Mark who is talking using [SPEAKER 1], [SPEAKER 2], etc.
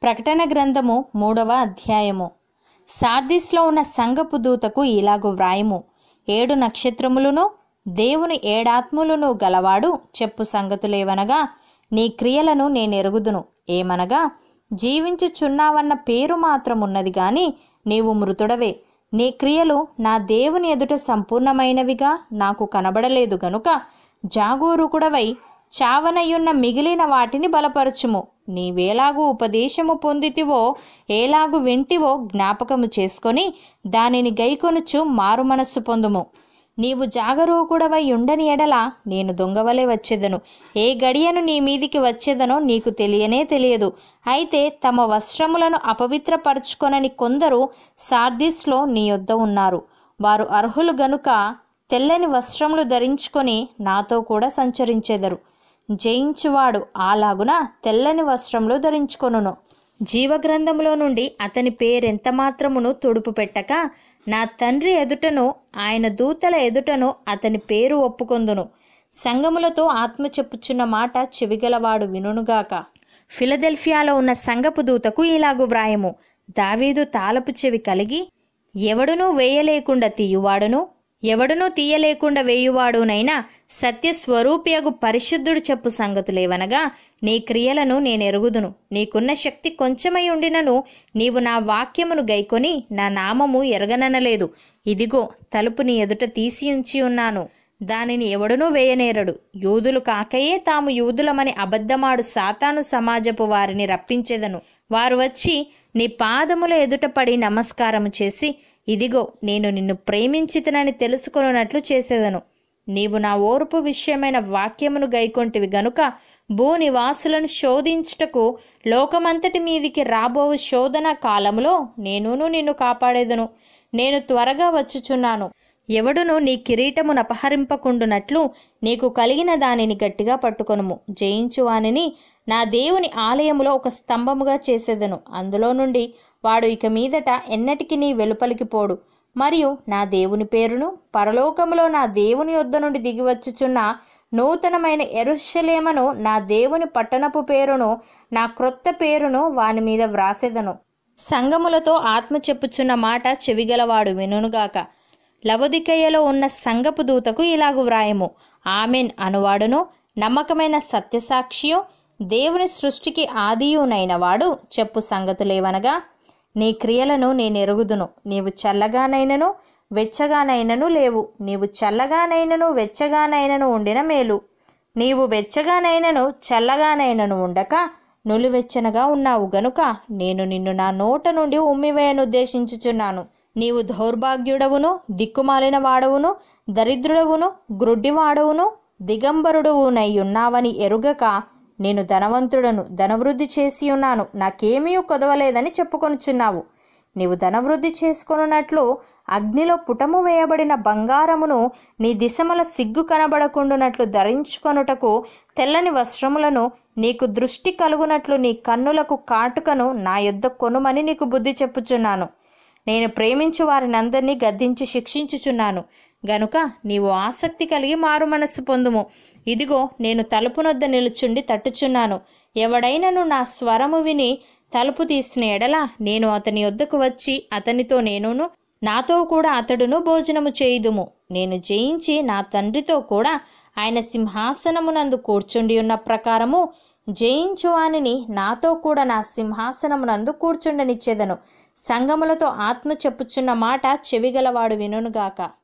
[SPEAKER 1] ప్రకటన గ్రంథము మూడవ అధ్యాయము సార్దిస్లో ఉన్న సంగపు దూతకు ఇలాగు వ్రాయము ఏడు నక్షత్రములను దేవుని ఏడాత్ములను గలవాడు చెప్పు సంగతులేవనగా నీ క్రియలను నేనెరుగుదును ఏమనగా జీవించుచున్నావన్న పేరు మాత్రమున్నది గాని నీవు మృతుడవే నీ క్రియలు నా దేవుని ఎదుట సంపూర్ణమైనవిగా నాకు కనబడలేదు గనుక జాగూరుకుడవై చావనయున్న మిగిలిన వాటిని బలపరచుము నీవేలాగు ఉపదేశము పొందితివో ఏలాగు వింటివో జ్ఞాపకము చేసుకొని దానిని గైకొనుచు మారు మనస్సు పొందుము నీవు జాగరూకుడవై ఉండని ఎడల నేను దొంగవలే వచ్చేదను ఏ గడియను నీ మీదికి వచ్చేదనో నీకు తెలియనే తెలియదు అయితే తమ వస్త్రములను అపవిత్రపరచుకొనని కొందరు సార్దిస్లో నీ యొద్ద ఉన్నారు వారు అర్హులు గనుక తెల్లని వస్త్రములు ధరించుకొని నాతో కూడా సంచరించెదరు జయించువాడు అలాగున తెల్లని వస్త్రములు ధరించుకొనును జీవగ్రంథములో నుండి అతని పేరెంత మాత్రమును తుడుపు పెట్టక నా తండ్రి ఎదుటను ఆయన దూతల ఎదుటను అతని పేరు ఒప్పుకొందును సంగములతో ఆత్మ చెప్పుచున్న మాట చెవిగలవాడు వినుగాక ఫిలదెల్ఫియాలో ఉన్న సంగపు దూతకు ఇలాగు వ్రాయము దావీదు తాలపు చెవి కలిగి ఎవడునూ వేయలేకుండా తీయువాడును ఎవడునూ తీయలేకుండా వేయువాడునైనా సత్యస్వరూపియగు పరిశుద్ధుడు చెప్పు సంగతులేవనగా నీ క్రియలను నేనెరుగుదును నీకున్న శక్తి కొంచెమై ఉండినను నీవు నా వాక్యమును గైకొని నా నామము ఎరగననలేదు ఇదిగో తలుపు నీ ఎదుట తీసి ఉంచి ఉన్నాను దానిని ఎవడునూ వేయనేరడు యూదులు కాకయే తాము యూదులమని అబద్ధమాడు సాతాను సమాజపు వారిని రప్పించెదను వారు వచ్చి నీ పాదముల ఎదుట పడి నమస్కారము చేసి ఇదిగో నేను నిన్ను ప్రేమించితనని తెలుసుకొనున్నట్లు చేసేదను నీవు నా ఓర్పు విషయమైన వాక్యమును గైకొంటివి గనుక భూనివాసులను శోధించుటకు లోకమంతటి మీదికి రాబోవు శోధన కాలములో నేనును నిన్ను కాపాడేదను నేను త్వరగా వచ్చుచున్నాను ఎవడును నీ కిరీటమును అపహరింపకుండునట్లు నీకు కలిగిన దానిని గట్టిగా పట్టుకొనుము జయించు వానిని నా దేవుని ఆలయములో ఒక స్తంభముగా చేసేదను అందులో నుండి వాడు ఇక మీదట ఎన్నటికి నీ వెలుపలికి పోడు మరియు నా దేవుని పేరును పరలోకములో నా దేవుని యొద్ద నుండి దిగివచ్చుచున్న నూతనమైన ఎరుషలేమను నా దేవుని పట్టణపు పేరును నా క్రొత్త పేరును వాని మీద వ్రాసెదను సంగములతో ఆత్మ చెప్పుచున్న మాట చెవిగలవాడు వినుగాక లవదికయ్యలో ఉన్న సంగపు దూతకు ఇలాగు వ్రాయము ఆమెన్ అనువాడును నమ్మకమైన సత్యసాక్షియు దేవుని సృష్టికి ఆదియునైన వాడు చెప్పు సంగతులేవనగా నీ క్రియలను నేనెరుగుదును నీవు చల్లగానైనను వెచ్చగానైనను లేవు నీవు చల్లగానైనను వెచ్చగానైనను ఉండిన మేలు నీవు వెచ్చగానైనను చల్లగానైనను ఉండక నులివెచ్చనగా ఉన్నావు గనుక నేను నిన్ను నా నోట నుండి ఉమ్మివేయనుద్దేశించుచున్నాను నీవు దౌర్భాగ్యుడవును దిక్కుమాలిన వాడవును దరిద్రుడవును గ్రుడ్డివాడవును దిగంబరుడువునై ఉన్నావని ఎరుగక నేను ధనవంతుడను ధనవృద్ధి చేసి ఉన్నాను నాకేమీ కొదవలేదని చెప్పుకొనుచున్నావు నీవు ధనవృద్ధి చేసుకొనున్నట్లు అగ్నిలో పుటము వేయబడిన బంగారమును నీ దిశముల సిగ్గు కనబడకుండునట్లు ధరించుకొనుటకు తెల్లని వస్త్రములను నీకు దృష్టి కలుగునట్లు నీ కన్నులకు కాటుకను నా యొద్ద కొనుమని నీకు బుద్ధి చెప్పుచున్నాను నేను ప్రేమించు వారినందరినీ గద్దించి శిక్షించుచున్నాను గనుక నీవు ఆసక్తి కలిగి మారు మనస్సు పొందుము ఇదిగో నేను తలుపునొద్ద నిలుచుండి తట్టుచున్నాను ఎవడైనను నా స్వరము విని తలుపు తీసిన ఎడల నేను అతని వద్దకు వచ్చి అతనితో నేనును నాతో కూడా అతడును భోజనము చేయుదుము నేను జయించి నా తండ్రితో కూడా ఆయన సింహాసనమునందు కూర్చుండి ఉన్న ప్రకారము జయించు వానిని నాతో కూడా నా సింహాసనమునందు కూర్చుండనిచ్చేదను సంగములతో ఆత్మ చెప్పుచున్న మాట చెవిగలవాడు వినుగాక